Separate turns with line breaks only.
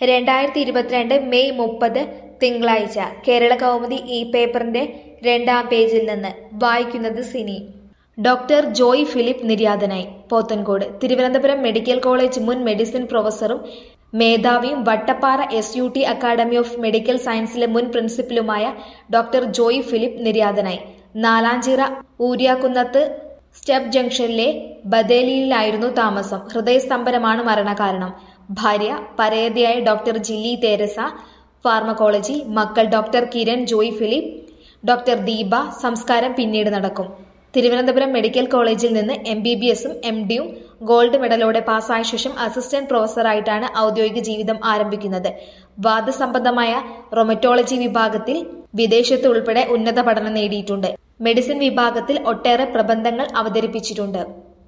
രണ്ടായിരത്തി ഇരുപത്തിരണ്ട് മെയ് മുപ്പത് തിങ്കളാഴ്ച കേരള കൗമുദി ഈ പേപ്പറിന്റെ രണ്ടാം പേജിൽ നിന്ന് വായിക്കുന്നത് സിനി ഡോക്ടർ ജോയ് ഫിലിപ്പ് നിര്യാതനായി പോത്തൻകോട് തിരുവനന്തപുരം മെഡിക്കൽ കോളേജ് മുൻ മെഡിസിൻ പ്രൊഫസറും മേധാവിയും Vattappara S U T academy of medical സയൻസിലെ മുൻ പ്രിൻസിപ്പലുമായ ഡോക്ടർ ജോയ് ഫിലിപ്പ് നിര്യാതനായി നാലാഞ്ചിറ ഊര്യാക്കുന്നത്ത് സ്റ്റെപ്പ് ജംഗ്ഷനിലെ ബദേലിയിലായിരുന്നു താമസം ഹൃദയസ്തംഭനമാണ് മരണകാരണം ഭാര്യ പരേതയായ ഡോക്ടർ ജില്ലി തെരസ ഫാർമക്കോളജി മക്കൾ ഡോക്ടർ കിരൺ ജോയ് ഫിലിപ്പ് ഡോക്ടർ ദീപ സംസ്കാരം പിന്നീട് നടക്കും തിരുവനന്തപുരം മെഡിക്കൽ കോളേജിൽ നിന്ന് എം ബി ബി എസും എം ഡിയും ഗോൾഡ് മെഡലോടെ പാസ്സായ ശേഷം അസിസ്റ്റന്റ് പ്രൊഫസറായിട്ടാണ് ഔദ്യോഗിക ജീവിതം ആരംഭിക്കുന്നത് വാദസംബന്ധമായ റൊമറ്റോളജി വിഭാഗത്തിൽ വിദേശത്ത് ഉൾപ്പെടെ ഉന്നത പഠനം നേടിയിട്ടുണ്ട് മെഡിസിൻ വിഭാഗത്തിൽ ഒട്ടേറെ പ്രബന്ധങ്ങൾ അവതരിപ്പിച്ചിട്ടുണ്ട്